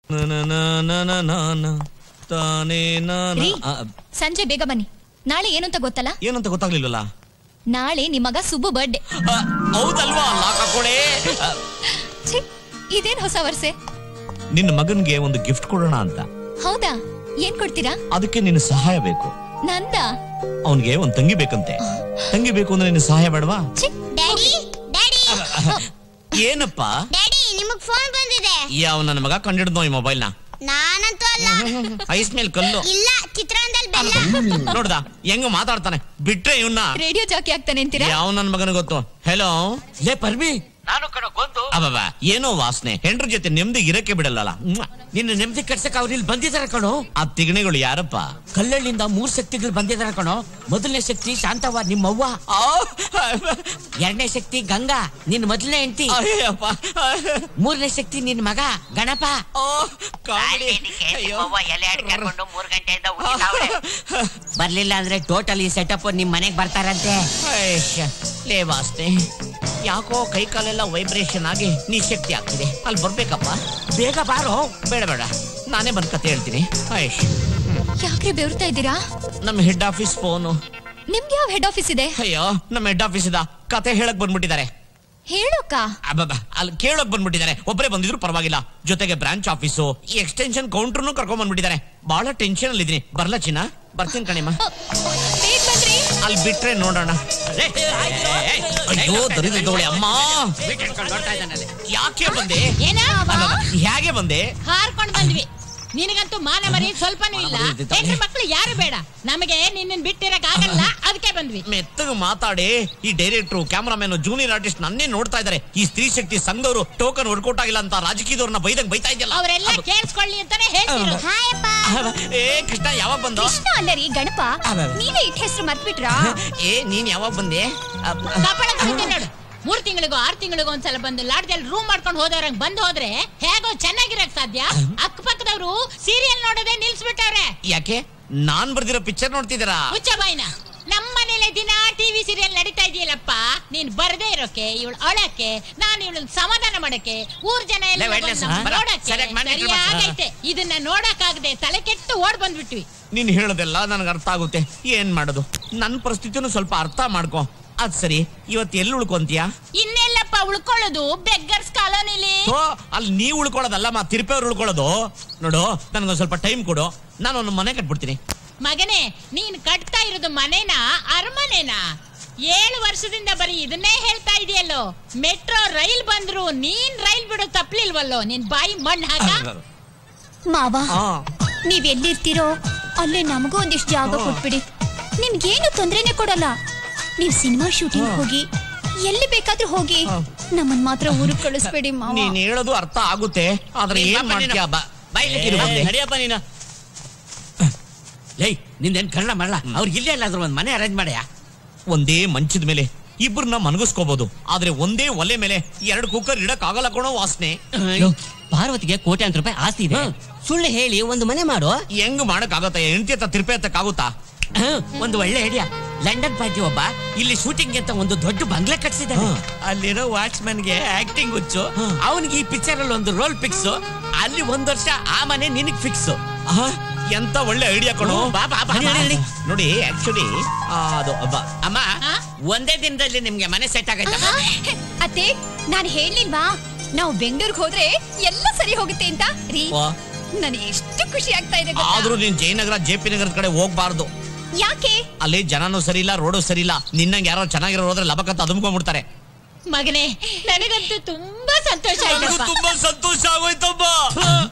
ತಾನೇ ನಾನ ರೀ. ಆ, ಸಂಜೆ ಬೇಗ ಬನ್ನಿ ನಾಳೆ ಏನು ಅಂತ ಗೊತ್ತಲ್ಲ ಏನಂತ ಗೊತ್ತಾಗ್ಲಿಲ್ವಲ್ಲ ನಾಳೆ ನಿಮ್ಮಗ ಸುಬ್ಬು ಬರ್ಡೇ ಆ, ಹೌದಲ್ವಾ ಲಾಕ್ ಹಾಕೊಡೆ ಆ, ಛೀ, ಇದೇನ್ ಹೊಸ ವರ್ಷೆ ನಿನ್ನ ಮಗನ್ಗೆ ಒಂದು ಗಿಫ್ಟ್ ಕೊಡೋಣ ಅಂತ ಹೌದಾ ಏನ್ ಕೊಡ್ತೀರಾ ಅದಕ್ಕೆ ನಿನ್ನ ಸಹಾಯ ಬೇಕು ನಂದ ಅವನ್ಗೆ ಒಂದ್ ತಂಗಿ ಬೇಕಂತೆ ತಂಗಿ ಬೇಕು ಅಂದ್ರೆ ನಿನ್ನ ಸಹಾಯ ಬೇಡವಾ ಛೀ, ಡ್ಯಾಡಿ ಡ್ಯಾಡಿ ಏನಪ್ಪ ಡ್ಯಾಡಿ ನಿಮಗ್ ಫೋನ್ ಬಂದಿದೆ ಯಾವ ನನ್ನ ಮಗ ಕಂಡಿಡ್ದೋ ಈ ಮೊಬೈಲ್ ನ ನಾನಂತೂ ಅಲ್ಲ ಐಸ್ ಮೇಲ್ ಕಲ್ಲು ಇಲ್ಲ ಚಿತ್ರಾನ್ನದಲ್ಲಿ ಬೆಲ್ಲ ನೋಡ್ದ ಹೆಂಗ ಮಾತಾಡ್ತಾನೆ ಬಿಟ್ರೆ ಇವನ್ನ ರೇಡಿಯೋ ಜಾಕಿ ಆಗ್ತಾನೆ ಅಂತೀರಾ ಯಾವ ನನ್ ಮಗನ ಗೊತ್ತು ಹೆಲೋ ಲೇ ಪರ್ವಿ ನಾನು ಕಣ ಗೊಂದು ಅಬ್ಬಬ್ಬ ಏನೋ ವಾಸನೆ ಹೆಂಡ್ರ ಜೊತೆ ನೆಮ್ಮದಿ ಇರಕ್ಕೆ ಬಿಡಲ್ಲ ನಿನ್ನ ನೆಮ್ಮದಿ ಕಟ್ಸಕ್ ಅವ್ರು ಇಲ್ಲಿ ಬಂದಿದಾರೆ ಕಣೋ ಆ ತಿಗಣೆಗಳು ಯಾರಪ್ಪ ಕಲ್ಲಳ್ಳಿಂದ ಮೂರ್ ಶಕ್ತಿಗಳು ಬಂದಿದಾರೆ ಕಣೋ ಮೊದಲನೇ ಶಕ್ತಿ ಶಾಂತವ್ವ ನಿಮ್ಮವ್ವ ಎರಡನೇ ಶಕ್ತಿ ಗಂಗಾ ನಿನ್ ಮೊದಲನೇ ಹೆಂಡತಿ ಅಯ್ಯಪ್ಪ ಮೂರನೇ ಶಕ್ತಿ ನಿನ್ ಮಗ ಗಣಪ ಆ, ಕಾಮಿಡಿ. ಅಯ್ಯೋ. ಬರ್ಲಿಲ್ಲ ಅಂದ್ರೆ ಟೋಟಲ್ ಈ ಸೆಟಪ್ ನಿಮ್ ಮನೆಗ್ ಬರ್ತಾರಂತೆ ಐಶ್ಯ, ಲೇ ವಾಸನೆ ಯಾಕೋ ಕೈ ಕಾಲೆಲ್ಲ ವೈಬ್ರೇಷನ್ ಆಗಿ ನಿಶಕ್ತಿ ಆಗ್ತಿದೆ ಅಲ್ಲಿ ಬರ್ಬೇಕಪ್ಪ ಬೇಗ ಬಾರೋ ಬೇಡ ಬೇಡ ನಾನೇ ಬಂದ್ ಕತೆ ಹೇಳ್ತೀನಿ ಐಶ್ ಯಾಕ್ರಿ ಬೆವರ್ತಾ ಇದ್ದೀರಾ ನಮ್ಮ ಹೆಡ್ ಆಫೀಸ್ ಫೋನು ನಿಮ್ಗೆ ಯಾವ ಹೆಡ್ ಆಫೀಸ್ ಇದೆ ಅಯ್ಯೋ ನಮ್ಮ ಹೆಡ್ ಆಫೀಸ್ ಇದ ಕತೆ ಹೇಳಕ್ ಬಂದ್ಬಿಟ್ಟಿದ್ದಾರೆ ಹೇಳೋಕ ಅಬ್ಬಬ್ಬ ಅಲ್ಲಿ ಕೇಳಕ್ ಬಂದ್ಬಿಟ್ಟಿದ್ದಾರೆ ಒಬ್ಬರೇ ಬಂದಿದ್ರು ಪರವಾಗಿಲ್ಲ ಜೊತೆಗೆ ಬ್ರಾಂಚ್ ಆಫೀಸು ಈ ಎಕ್ಸ್ಟೆನ್ಷನ್ ಕೌಂಟರ್ನು ಕರ್ಕೊಂಡ್ ಬಂದ್ಬಿಟ್ಟಿದ್ದಾರೆ ಬಹಳ ಟೆನ್ಷನ್ ಅಲ್ಲಿ ಇದೀನಿ ಬರ್ಲಾ ಚಿನ್ನ ಬರ್ತೀನಿ ಕಣಿಮ್ಮ ಬೇಗ ಬನ್ರಿ ಅಲ್ಲಿ ಬಿಟ್ರೆ ನೋಡೋಣ ಏ, ಏ, ಏ, ಅಯ್ಯೋ ದರಿದ್ರದವಳೆ ಅಮ್ಮ ಯಾಕೆ ಬಂದೆ ಏನ ಅಬ್ಬಬ್ಬ, ಹೇಗೆ ಬಂದೆ ಹಾರ್ಕೊಂಡ್ ಬಂದ್ವಿ ನಿನಗಂತೂ ಮಾನ ಮರಿ ಸ್ವಲ್ಪನೂ ಇಲ್ಲ ಮಾನ ಮರ್ಯಾದೆ ತಾನೆ. ಹೆಣ್ಣು ಮಕ್ಳು ಯಾರು ಬೇಡ ನಮಗೆ ನಿನ್ನ ಬಿಟ್ಟಿರಕ್ ಆಗಲ್ಲ ಅದಕ್ಕೆ ಬಂದ್ವಿ ಮೆತ್ತಗೆ ಮಾತಾಡಿ ಈ ಡೈರೆಕ್ಟ್ರು ಕ್ಯಾಮರಾಮನ್ ಜೂನಿಯರ್ ಆರ್ಟಿಸ್ಟ್ ನನ್ನೇ ನೋಡ್ತಾ ಇದ್ದಾರೆ ಈ ಸ್ತ್ರೀ ಶಕ್ತಿ ಸಂಘದವರು ಟೋಕನ್ ವರ್ಕೌಟ್ ಆಗಿಲ್ಲ ಅಂತ ರಾಜಕೀಯದವ್ರನ್ನ ಬೈದಂಗ್ ಬೈತಾ ಇದೆಯಲ್ಲ ಅವರೆಲ್ಲ ಕೇಳಿಸ್ಕೊಳ್ಳಿ ಅಂತಾನೆ ಹೇಳ್ತಿರೋದು ಹಾಯ್ ಅಪ್ಪ ಏ ಕೃಷ್ಣ ಯಾವಾಗ ಬಂದು ಕೃಷ್ಣ ಅಲ್ಲ ರೀ ಗಣಪ ನೀವೇ ಇಟ್ ಹೆಸರು ಮರ್ತ್ಬಿಟ್ರಾ ಏ ನೀನ್ ಯಾವಾಗ ಬಂದೆ ಅಬ್ಬ, ಕಪಾಳ ಕರಿತೀನಿ ನೋಡು ಮೂರ್ ತಿಂಗಳಿಗೂ ಆರ್ ತಿಂಗಳಿಗೂ ಒಂದ್ಸಲ ಬಂದು ಲಾಡ್ಜಲ್ಲಿ ರೂಮ್ ಮಾಡ್ಕೊಂಡು ಹೋದವ್ರಂಗ್ ಬಂದ್ ಹೋದ್ರೆ ಹೇಗೋ ಚೆನ್ನಾಗಿರಕ್ ಸಾಧ್ಯ ಅಕ್ಕಪಕ್ಕದವ್ರು ಸೀರಿಯಲ್ ನೋಡೋದೇ ನಿಲ್ಸ್ಬಿಟ್ಟವ್ರೆ ಯಾಕೆ ನಾನ್ ಬರ್ದಿರೋ ಪಿಕ್ಚರ್ ನೋಡ್ತಿದ್ದೀರಾ ಹುಚ್ಚ ಬಾಯ್ನ ನಮ್ಮ ಮನೇಲೆ ದಿನ ಟಿವಿ ಸೀರಿಯಲ್ ನಡೀತಾ ಇದೆಯಲ್ಲಪ್ಪ ನೀನ್ ಬರ್ದೇ ಇರೋಕೆ ಇವಳು ಅಳಕ್ಕೆ ನಾನು ಇವಳನ್ನ ಸಮಾಧಾನ ಮಾಡಕ್ಕೆ ಊರ್ ಜನ ಎಲ್ಲ ಲೇ, wait, ಬಂದು listen, ನಮ್ಮನ್ನ ಬರ. ನೋಡಕ್ಕೆ ಸರಿಯಾಗಿ ಮಾಡಿ ಇಟ್ರು ಬಾ. ಸರಿಯಾಗೈತೆ ಇದನ್ನ ನೋಡಕ್ಕಾಗದೆ ತಲೆ ಕೆಟ್ಟು ಓಡ್ ಬಂದ್ಬಿಟ್ವಿ ನೀನ್ ಹೇಳೋದೆಲ್ಲ ನನಗೆ ಅರ್ಥ ಆಗುತ್ತೆ ಏನ್ ಮಾಡೋದು ನನ್ನ ಪರಿಸ್ಥಿತಿನೂ ಸ್ವಲ್ಪ ಅರ್ಥ ಮಾಡ್ಕೊ ಅದ್ ಸರಿ ಇವತ್ತು ಎಲ್ಲಿ ಉಳ್ಕೊಂತೀಯ ಇನ್ನೆಲ್ಲಪ್ಪ ಉಳ್ಕೊಳ್ಳೋದು ಬೆಗ್ಗರ್ಸ್ ಕಾಲೋನಿಲಿ ಥೋ, ಅಲ್ಲಿ ನೀವ್ ಉಳ್ಕೊಳ್ಳೋದಲ್ಲಮ್ಮ ತಿರುಪೇವ್ರು ಉಳ್ಕೊಳ್ಳೋದು ನೋಡು ನನ್ಗೊಂದ್ ಸ್ವಲ್ಪ ಟೈಮ್ ಕೊಡು ನಾನು ಒಂದು ಮನೆ ಕಟ್ಬಿಡ್ತೀನಿ ಮಗನೇ ನೀನ್ ಕಟ್ತಾ ಇರೋದು ಮನೇನ ಅರಮನೆನಾ ಏಳು ವರ್ಷದಿಂದ ಬರೀ ಇದನ್ನೇ ಹೇಳ್ತಾ ಇದೆಯಲ್ಲೋ ಮೆಟ್ರೋ ರೈಲ್ ಬಂದ್ರು ನೀನ್ ರೈಲ್ ಬಿಡೋ ತಪ್ಲಿಲ್ವಲ್ಲೋ ನಿನ್ ಬಾಯಿ ಮಣ್ಣು ಹಾಕ ಮಾವ ಆ, ನೀವ್ ಎಲ್ಲಿರ್ತೀರೋ ಅಲ್ಲೇ ನಮಗೂ ಒಂದಿಷ್ಟು ಜಾಗ ಕೊಟ್ಬಿಡಿ ನಿಮ್ಗೇನು ತೊಂದ್ರೆನೆ ಕೊಡಲ್ಲ ನೀವ್ ಸಿನಿಮಾ ಶೂಟಿಂಗ್ ಹೋಗಿ ಎಲ್ಲಿ ಬೇಕಾದ್ರೂ ಹೋಗಿ ನಮ್ಮನ್ ಮಾತ್ರ ಊರಿಗೆ ಕಳಿಸ್ಬೇಡಿ ಮಾವ ನೀನ್ ಹೇಳೋದು ಅರ್ಥ ಆಗುತ್ತೆ ಆದ್ರೆ ನೀನ್ ಏನ್ ಬಾಪ ನೀನು. ಮಾಡ್ತೀಯ ಬಾ ಬೈಲಿಕ್ಕೆ ಇರು ಬಂದೆ. ನಡಿಯಪ್ಪ ನೀನು ಲೈ ನಿಂದೇನ್ ಕನ್ನಡ ಮಾಡಲ್ಲ ಅವ್ರಿಗೆ ಇಲ್ಲೇ ಎಲ್ಲಾದ್ರೂ ಒಂದ್ ಮನೆ ಅರೇಂಜ್ ಮಾಡ್ಯಾ ಒಂದೇ ಮಂಚದ ಮೇಲೆ ಇಬ್ಬರನ್ನ ಮನಗಿಸ್ಕೋಬಹುದು ಆದ್ರೆ ಒಂದೇ ಒಲೆ ಮೇಲೆ ಎರಡು ಕುಕ್ಕರ್ ಇಡಕ್ ಆಗಲ್ಲ ಕೊಡೋ ವಾಸನೆ ಪಾರ್ವತಿಗೆ ಕೋಟ್ಯಾಂತರ ರೂಪಾಯಿ ಆಸ್ತಿ ಇದೆ ಸುಳ್ಳು ಹೇಳಿ ಒಂದು ಮನೆ ಮಾಡು ಹೆಂಗ್ ಮಾಡಕ್ ಆಗತ್ತ ಹೆಂಡತಿ ಹತ್ತ ತಿರುಪೆ ಹತ್ತಕ್ಕಾಗುತ್ತಾ ಹ್ಮ್, ಒಂದು ಒಳ್ಳೆ ಐಡಿಯಾ ಲಂಡನ್ ಪಾರ್ಟಿ ಒಬ್ಬ ಇಲ್ಲಿ ಶೂಟಿಂಗ್ ಅಂತ ಒಂದು ದೊಡ್ಡ ಬಂಗ್ಲೆ ಕಟ್ಸಿದ್ದಾನೆ ಅಲ್ಲಿರೋ ವಾಚ್ಮನ್ ಗೆ ಆಕ್ಟಿಂಗ್ ಹುಚ್ಚು ಅವನಿಗೆ ಈ ಪಿಕ್ಚರ್ ಅಲ್ಲಿ ಒಂದು ರೋಲ್ ಫಿಕ್ಸ್ ಅಲ್ಲಿ ಒಂದ್ ವರ್ಷ ಆ ಮನೆ ನಿನಗ್ ಫಿಕ್ಸ್ ಆಹಾ, ಎಂತ ಒಳ್ಳೆ ಐಡಿಯಾ ಕೊಡು ಹ್ಮ್, ಬಾ, ಬಾ, ಬಾ, ನಡಿ, ನಡಿ, ಬಾ. ನಡಿ. ನೋಡಿ ಆಕ್ಚುಲಿ ಅದು ಅಬ್ಬ ಅಮ್ಮ ಆ? ಒಂದೇ ದಿನದಲ್ಲಿ ನಿಮ್ಗೆ ಮನೆ ಸೆಟ್ ಆಗೈತಮ್ಮ ಅತ್ತೆ ನಾನ್ ಹೇಳಿಲ್ವಾ ನಾವು ಬೆಂಗಳೂರಿಗೆ ಹೋದ್ರೆ ಎಲ್ಲ ಸರಿ ಹೋಗುತ್ತೆ ಅಂತ ರೀ ವಾ. ನನಗೆ ಎಷ್ಟು ಖುಷಿ ಆಗ್ತಾ ಇದೆ ಗೊತ್ತಾ? ಆದ್ರೂ ನೀನ್ ಜಯನಗರ ಜೆ ಪಿ ನಗರದ ಕಡೆ ಹೋಗ್ಬಾರ್ದು ಯಾಕೆ ಅಲ್ಲಿ ಜನನೂ ಸರಿ ಇಲ್ಲ ರೋಡು ಸರಿ ಇಲ್ಲ ನಿನ್ನಂಗೆ ಯಾರೋ ಚೆನ್ನಾಗಿರೋ ಹೋದ್ರೆ ಲಬಕತ್ತ ಅದುಮ್ಕೊಂಡ್ಬಿಡ್ತಾರೆ ಮಗನೇ ನನಗಂತೂ ತುಂಬಾ ಸಂತೋಷ ನನಗೂ ಆಯ್ತಪ್ಪ ತುಂಬಾ ಸಂತೋಷ ಆಗೋಯ್ತಮ್ಮ